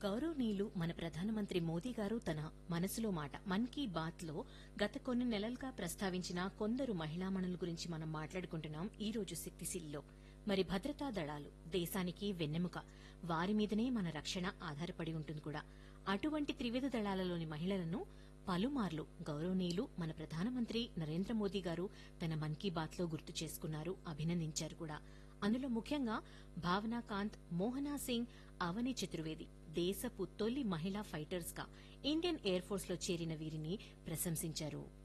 గౌరవనీయులు మన ప్రధానమంత్రి మోదీ గారు తన మనసులో మాట మన్ కీ బాత్ లో గత కొన్ని నెలలుగా ప్రస్తావించిన కొందరు మహిళామణుల గురించి మనం మాట్లాడుకుంటున్నాం ఈ రోజు శక్తిశీల్లో మరి భద్రతా దళాలు దేశానికి వెన్నెముక వారి మీదనే మన రక్షణ ఆధారపడి ఉంటుంది కూడా అటువంటి త్రివిధ దళాలలోని మహిళలను పలుమార్లు గౌరవనీయులు మన ప్రధానమంత్రి నరేంద్ర మోదీ గారు తన మన్ కీ బాత్ లో గుర్తు చేసుకున్నారు అభినందించారు కూడా అందులో ముఖ్యంగా భావనా కాంత్ మోహనా సింగ్ అవని చతుర్వేది దేశపు తొలి మహిళా ఫైటర్స్ గా ఇండియన్ ఎయిర్ ఫోర్స్ లో చేరిన వీరిని ప్రశంసించారు